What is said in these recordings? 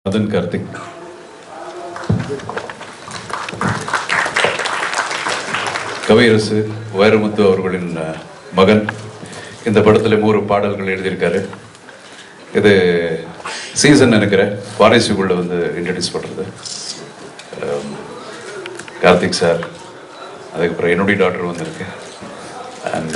மதன் கார்த்திக் கவியரசு வைரமுத்து அவர்களின் அஹ், மகன் இந்த படத்தில் மூன்று பாடல்கள் எழுதியிருக்காரு இது சீசன் நினைக்கிறேன் வாரிசுக்குள்ள வந்து இன்ட்ரடியூஸ் பண்ணுறது கார்த்திக் சார் அதுக்கப்புறம் என்னுடைய டாக்டர் வந்திருக்கு அண்ட்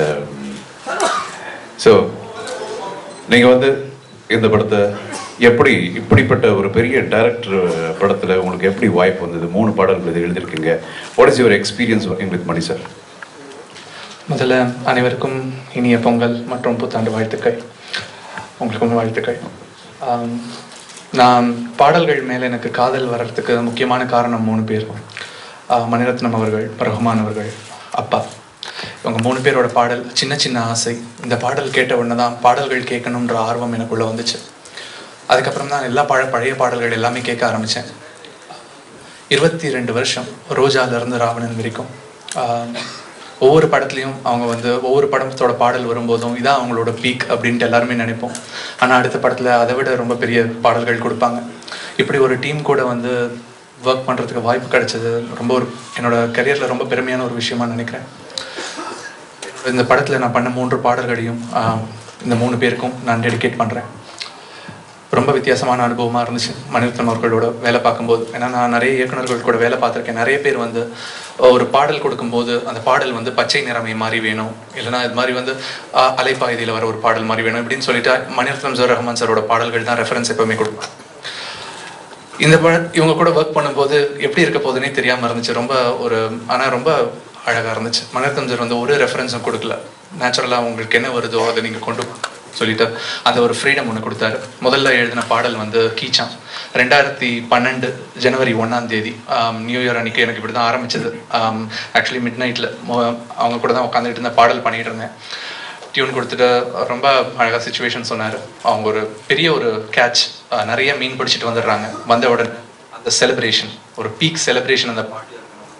ஸோ நீங்கள் வந்து இந்த படத்தை எப்படி இப்படிப்பட்ட ஒரு பெரிய டைரக்டர் படத்தில் உங்களுக்கு எப்படி வாய்ப்பு வந்தது மூணு பாடல்கள் இது எழுதியிருக்கீங்க what is your experience working with Mani sir முதல்ல அனைவருக்கும் இனிய பொங்கல் மற்றும் புத்தாண்டு வாழ்த்துக்கள் உங்களுக்கும் வாழ்த்துக்கள் ஆம், நான் பாடல்கள் மேலே எனக்கு காதல் வர்றதுக்கு முக்கியமான காரணம் மூணு பேர் ஆ, மணிரத்னம் அவர்கள் ரஹ்மான் அவர்கள் அப்பா இவங்க மூணு பேரோட பாடல் சின்ன சின்ன ஆசை இந்த பாடல் கேட்ட உடனே தான் பாடல்கள் கேட்கணுன்ற ஆர்வம் எனக்குள்ள வந்துச்சு அதுக்கப்புறம் தான் எல்லா பழ பழைய பாடல்கள் எல்லாமே கேட்க ஆரம்பித்தேன் இருபத்தி ரெண்டு வருஷம் ரோஜால இருந்து ராவணன் வரைக்கும் ஆஹ், ஒவ்வொரு படத்துலையும் அவங்க வந்து ஒவ்வொரு படத்தோட பாடல் வரும்போதும் இதான் அவங்களோட பீக் அப்படின்ட்டு எல்லாருமே நினைப்போம் ஆனால் அடுத்த படத்தில் அதை விட ரொம்ப பெரிய பாடல்கள் கொடுப்பாங்க இப்படி ஒரு டீம் கூட வந்து ஒர்க் பண்ணுறதுக்கு வாய்ப்பு கிடைச்சது ரொம்ப ஒரு என்னோட கரியரில் ரொம்ப பெருமையான ஒரு விஷயமா நினைக்கிறேன் இந்த படத்தில் நான் பண்ண மூன்று பாடல்களையும் ஆஹ், இந்த மூணு பேருக்கும் நான் டெடிகேட் பண்ணுறேன் ரொம்ப வித்தியாசமான அனுபவமாக இருந்துச்சு மணிரத்னம் அவர்களோட வேலை பார்க்கும்போது ஏன்னா நான் நிறைய இயக்குனர்கள் கூட வேலை பார்த்துருக்கேன் நிறைய பேர் வந்து ஒரு பாடல் கொடுக்கும்போது அந்த பாடல் வந்து பச்சை நிறமை மாதிரி வேணும் இல்லைன்னா இது மாதிரி வந்து ஆஹ், அலைப்பாயுதியில் வர ஒரு பாடல் மாதிரி வேணும் இப்படின்னு சொல்லிட்டு மணிரத்னம் சார் ரஹ்மான் சாரோட பாடல்கள் தான் ரெஃபரன்ஸ் எப்பவுமே கொடுப்பாங்க இந்த பட இவங்க கூட ஒர்க் பண்ணும்போது எப்படி இருக்க போகுதுன்னே தெரியாமல் இருந்துச்சு ரொம்ப ஒரு ஆனால் ரொம்ப அழகாக இருந்துச்சு மணிரத்னம் சார் வந்து ஒரு ரெஃபரன்ஸும் கொடுக்கல நேச்சுரலாக உங்களுக்கு என்ன வருதோ அதை நீங்கள் கொண்டு வாங்க சொல்லிட்டு அந்த ஒரு ஃப்ரீடம் ஒன்று கொடுத்தாரு முதல்ல எழுதின பாடல் வந்து கீச்சான் ரெண்டாயிரத்தி பன்னெண்டு ஜனவரி ஒன்றாம் தேதி ஆம், நியூ இயர் அன்னைக்கு எனக்கு இப்படி தான் ஆரம்பிச்சது ஆக்சுவலி மிட் நைட்டில் அவங்க கூட தான் உட்காந்துட்டு இருந்த பாடல் பண்ணிட்டு இருந்தேன் டியூன் கொடுத்துட்டு ரொம்ப அழகாக சுச்சுவேஷன் சொன்னார் அவங்க ஒரு பெரிய ஒரு கேட்ச் நிறைய மீன் பிடிச்சிட்டு வந்துடுறாங்க வந்த உடனே அந்த செலிப்ரேஷன் ஒரு பீக் செலிப்ரேஷன் அந்த பாட்டு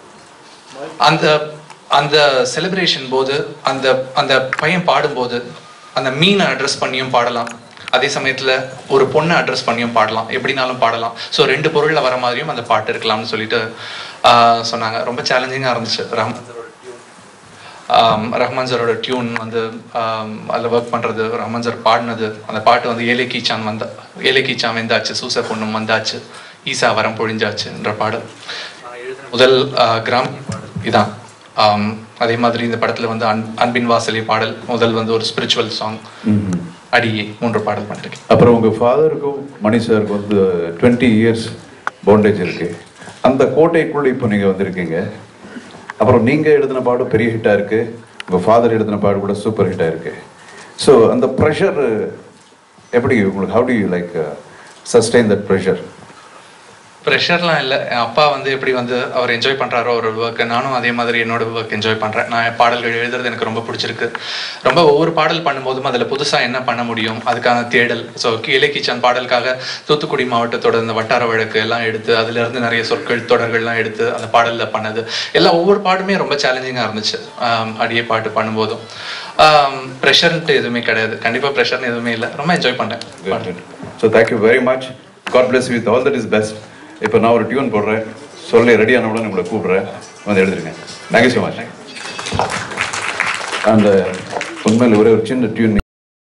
அந்த அந்த செலிப்ரேஷன் போது அந்த அந்த பையன் பாடும்போது அந்த மீனை அட்ரஸ் பண்ணியும் பாடலாம் அதே சமயத்துல ஒரு பொண்ணை அட்ரஸ் பண்ணியும் பாடலாம் எப்படினாலும் பாடலாம் ஸோ ரெண்டு பொருள்ல வர மாதிரியும் அந்த பாட்டு இருக்கலாம்னு சொல்லிட்டு ஆஹ், சொன்னாங்க ரொம்ப சேலஞ்சிங்காக இருந்துச்சு ரஹ்மான் சாரோட ஆம், ரஹ்மான் சாரோட டியூன் வந்து ஆம், அதில் ஒர்க் பண்ணுறது ரஹ்மான் சார் பாடினது அந்த பாட்டு வந்து ஏலே கீச்சான் வந்தா ஏலே கீச்சான் வந்தாச்சு சூச பொண்ணும் வந்தாச்சு ஈசா வரம் பொழிஞ்சாச்சுன்ற பாடல் நான் எழுதின முதல் ஆ, கிராம் இதான் ஆம், அதே மாதிரி இந்த படத்தில் வந்து அன் அன்பின் வாசலே பாடல் முதல் வந்து ஒரு ஸ்பிரிச்சுவல் சாங் அடியே மூன்று பாடல் பண்ணிருக்கேன் அப்புறம் உங்கள் ஃபாதருக்கும் மணி சாருக்கும் வந்து டுவெண்ட்டி இயர்ஸ் பாண்டேஜ் இருக்கு அந்த கோட்டைக்குள்ள இப்போ நீங்கள் வந்திருக்கீங்க அப்புறம் நீங்கள் எழுதின பாடம் பெரிய ஹிட்டாக இருக்கு உங்கள் ஃபாதர் எழுதின பாடு கூட சூப்பர் ஹிட்டாக இருக்கு ஸோ அந்த ப்ரெஷர் எப்படி உங்களுக்கு how do you like sustain that pressure ப்ரெஷர்லாம் இல்லை என் அப்பா வந்து எப்படி வந்து அவர் என்ஜாய் பண்ணுறாரோ ஒரு ஒர்க்கை நானும் அதே மாதிரி என்னோட ஒர்க் என்ஜாய் பண்ணுறேன் நான் என் பாடல்கள் எழுதுறது எனக்கு ரொம்ப பிடிச்சிருக்கு ரொம்ப ஒவ்வொரு பாடல் பண்ணும்போதும் அதில் புதுசாக என்ன பண்ண முடியும் அதுக்கான தேடல் ஸோ கீழே கிச்சன் பாடலுக்காக தூத்துக்குடி மாவட்டத்தோட இந்த வட்டார வழக்கு எல்லாம் எடுத்து அதுலேருந்து நிறைய சொற்கள் தொடர்கள்லாம் எடுத்து அந்த பாடலில் பண்ணது எல்லாம் ஒவ்வொரு பாடுமே ரொம்ப சேலஞ்சிங்காக இருந்துச்சு ஆம், அடியே பாட்டு பண்ணும்போதும் ப்ரெஷர்ன்ட்டு எதுவுமே கிடையாது கண்டிப்பாக ப்ரெஷர்னு எதுவுமே இல்லை ரொம்ப என்ஜாய் பண்ணேன் so thank you very much God bless with all that is best இப்போ நான் ஒரு டியூன் போடுறேன் சொல்லி ரெடி ஆன உடனே உங்களை கூப்பிடுறேன் வந்து எழுதுருங்க தேங்க்யூ ஸோ மச் அண்ட் உண்மையில் ஒரே ஒரு சின்ன டியூன்